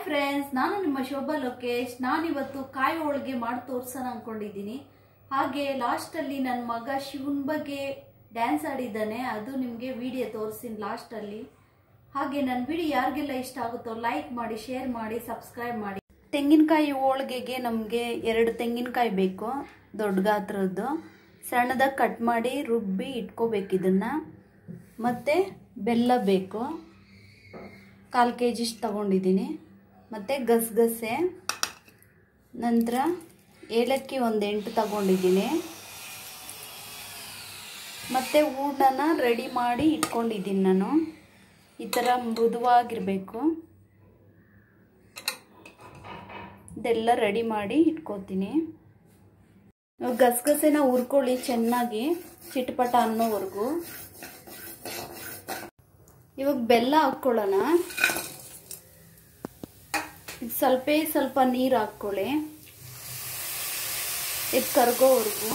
Friends ನಾನು ನಿಮ್ಮ ಶೋಭಾ ಲೋಕೇಶ್ ನಾನಿವತ್ತು ಕಾಯಿ ಹೋಳಿಗೆ ಮಾಡಿ ತೋರ್ಸೋಣ ಅನ್ಕೊಂಡಿದ್ದೀನಿ ಹಾಗೆ ಲಾಸ್ಟಲ್ಲಿ ನನ್ನ ಮಗ ಶಿವನ್ ಬಗ್ಗೆ ಡ್ಯಾನ್ಸ್ ಆಡಿದ್ದಾನೆ ಅದು ನಿಮಗೆ ವಿಡಿಯೋ ತೋರಿಸ್ತೀನಿ ಲಾಸ್ಟಲ್ಲಿ ಹಾಗೆ ನನ್ನ ವಿಡಿಯೋ ಯಾರಿಗೆಲ್ಲ ಇಷ್ಟ ಆಗುತ್ತೋ ಲೈಕ್ ಮಾಡಿ ಶೇರ್ ಮಾಡಿ ಸಬ್ಸ್ಕ್ರೈಬ್ ಮಾಡಿ ತೆಂಗಿನಕಾಯಿ ಹೋಳಿಗೆಗೆ ನಮಗೆ ಎರಡು ತೆಂಗಿನಕಾಯಿ ಬೇಕು ದೊಡ್ಡ ಗಾತ್ರದ್ದು ಸಣ್ಣದಾಗಿ ಕಟ್ ಮಾಡಿ ರುಬ್ಬಿ ಇಟ್ಕೋಬೇಕು ಇದನ್ನು ಮತ್ತು ಬೆಲ್ಲ ಬೇಕು ಕಾಲು ಕೆ ಜಿಷ್ಟು ತೊಗೊಂಡಿದ್ದೀನಿ ಮತ್ತು ಗಸಗಸೆ ನಂತರ ಏಲಕ್ಕಿ ಒಂದು ಎಂಟು ತಗೊಂಡಿದ್ದೀನಿ ಮತ್ತು ಹೂರ್ಣನ ರೆಡಿ ಮಾಡಿ ಇಟ್ಕೊಂಡಿದ್ದೀನಿ ನಾನು ಈ ಥರ ಮೃದುವಾಗಿರಬೇಕು ಇದೆಲ್ಲ ರೆಡಿ ಮಾಡಿ ಇಟ್ಕೋತೀನಿ ಗಸಗಸೆನ ಹುರ್ಕೊಳ್ಳಿ ಚೆನ್ನಾಗಿ ಚಿಟಪಟ ಅನ್ನೋವರೆಗೂ ಇವಾಗ ಬೆಲ್ಲ ಹಾಕ್ಕೊಳ್ಳೋಣ ಇದು ಸ್ವಲ್ಪ ಸ್ವಲ್ಪ ನೀರು ಹಾಕ್ಕೊಳ್ಳಿ ಇದು ಕರ್ಗೋವರೆಗೂ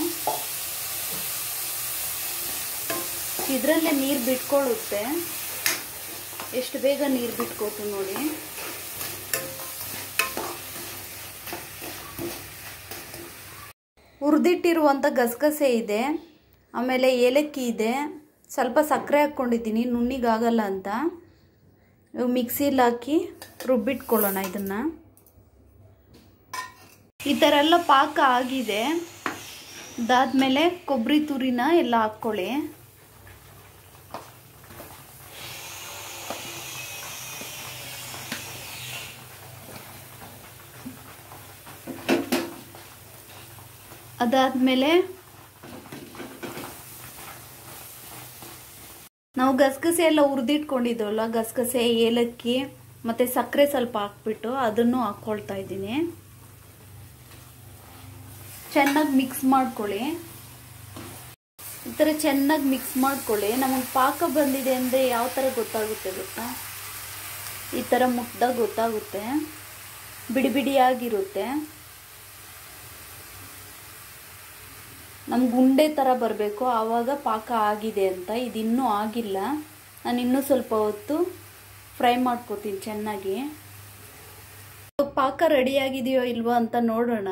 ಇದರಲ್ಲೇ ನೀರು ಬಿಟ್ಕೊಳ್ಳುತ್ತೆ ಎಷ್ಟು ಬೇಗ ನೀರು ಬಿಟ್ಕೋತು ನೋಡಿ ಹುರಿದಿಟ್ಟಿರುವಂಥ ಗಸಗಸೆ ಇದೆ ಆಮೇಲೆ ಏಲಕ್ಕಿ ಇದೆ ಸ್ವಲ್ಪ ಸಕ್ಕರೆ ಹಾಕ್ಕೊಂಡಿದ್ದೀನಿ ನುಣ್ಣಿಗಾಗಲ್ಲ ಅಂತ ಮಿಕ್ಸಿಲಿ ಹಾಕಿ ರುಬ್ಬಿಟ್ಕೊಳ್ಳೋಣ ಇದನ್ನು ಈ ಥರ ಎಲ್ಲ ಪಾಕ ಆಗಿದೆ ಅದಾದಮೇಲೆ ಕೊಬ್ಬರಿ ತುರಿನ ಎಲ್ಲ ಹಾಕ್ಕೊಳ್ಳಿ ಅದಾದಮೇಲೆ ನಾವು ಗಸಗಸೆ ಎಲ್ಲ ಹುರಿದಿಟ್ಕೊಂಡಿದ್ವಲ್ಲ ಗಸಗಸೆ ಏಲಕ್ಕಿ ಮತ್ತು ಸಕ್ಕರೆ ಸ್ವಲ್ಪ ಹಾಕ್ಬಿಟ್ಟು ಅದನ್ನು ಹಾಕ್ಕೊಳ್ತಾ ಇದ್ದೀನಿ ಚೆನ್ನಾಗಿ ಮಿಕ್ಸ್ ಮಾಡ್ಕೊಳ್ಳಿ ಈ ಥರ ಚೆನ್ನಾಗಿ ಮಿಕ್ಸ್ ಮಾಡ್ಕೊಳ್ಳಿ ನಮಗೆ ಪಾಕ ಬಂದಿದೆ ಅಂದರೆ ಯಾವ ಥರ ಗೊತ್ತಾಗುತ್ತೆ ಗೊತ್ತಾ ಈ ಥರ ಮುಟ್ದಾಗ ಗೊತ್ತಾಗುತ್ತೆ ಬಿಡಿ ಬಿಡಿಯಾಗಿರುತ್ತೆ ನಮ್ಗೆ ಉಂಡೆ ಥರ ಬರಬೇಕು ಆವಾಗ ಪಾಕ ಆಗಿದೆ ಅಂತ ಇದಿನ್ನೂ ಆಗಿಲ್ಲ ನಾನು ಇನ್ನೂ ಸ್ವಲ್ಪ ಹೊತ್ತು ಫ್ರೈ ಮಾಡ್ಕೋತೀನಿ ಚೆನ್ನಾಗಿ ಪಾಕ ರೆಡಿಯಾಗಿದೆಯೋ ಇಲ್ವೋ ಅಂತ ನೋಡೋಣ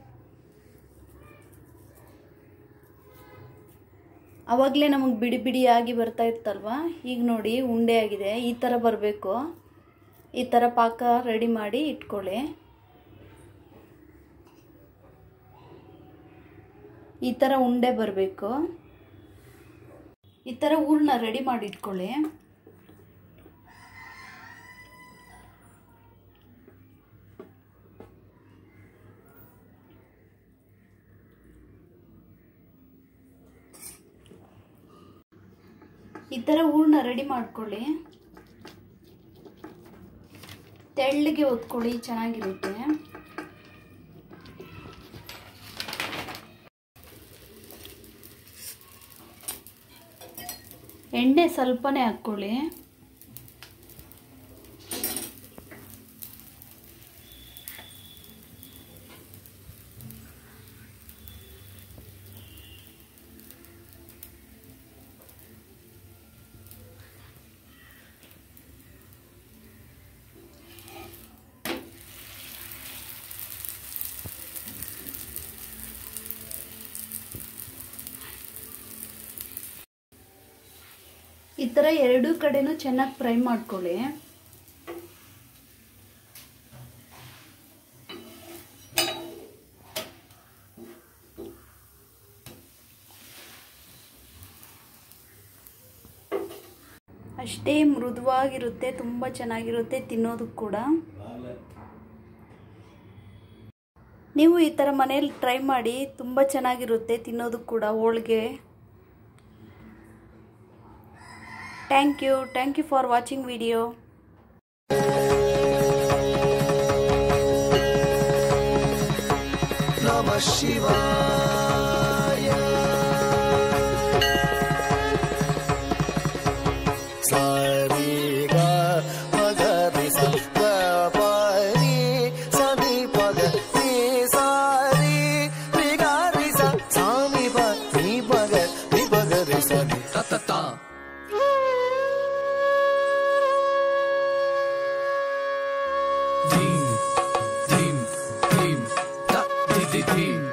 ಆವಾಗಲೇ ನಮಗೆ ಬಿಡಿ ಬಿಡಿಯಾಗಿ ಬರ್ತಾ ಇತ್ತಲ್ವ ಈಗ ನೋಡಿ ಉಂಡೆ ಆಗಿದೆ ಈ ಥರ ಬರಬೇಕು ಈ ಥರ ಪಾಕ ರೆಡಿ ಮಾಡಿ ಇಟ್ಕೊಳ್ಳಿ ಈ ಥರ ಉಂಡೆ ಬರಬೇಕು ಈ ಥರ ಹೂರ್ಣ ರೆಡಿ ಮಾಡಿ ಇಟ್ಕೊಳ್ಳಿ ಈ ಥರ ಹೂರ್ಣ ರೆಡಿ ಮಾಡ್ಕೊಳ್ಳಿ ತೆಳ್ಳಗೆ ಒತ್ಕೊಳ್ಳಿ ಚೆನ್ನಾಗಿರುತ್ತೆ ಎಣ್ಣೆ ಸ್ವಲ್ಪನೇ ಹಾಕ್ಕೊಳ್ಳಿ ಈ ಥರ ಎರಡೂ ಕಡೆನೂ ಚೆನ್ನಾಗಿ ಫ್ರೈ ಮಾಡ್ಕೊಳ್ಳಿ ಅಷ್ಟೇ ಮೃದುವಾಗಿರುತ್ತೆ ತುಂಬ ಚೆನ್ನಾಗಿರುತ್ತೆ ತಿನ್ನೋದಕ್ಕೆ ಕೂಡ ನೀವು ಈ ಥರ ಮನೇಲಿ ಟ್ರೈ ಮಾಡಿ ತುಂಬ ಚೆನ್ನಾಗಿರುತ್ತೆ ತಿನ್ನೋದಕ್ಕೆ ಕೂಡ ಹೋಳಿಗೆ Thank you. Thank you for watching video. Namah Shivaya. Sari ga magari sa ga pari sa ni paga ni sari ri ga ri sa sa ni pa ni paga ni paga ri sa ni ta ta ta ಧೀಮ್ ಧೀಮ್ ಧೀಮ್ ತ ಧಿ ಧಿ ಧೀಮ್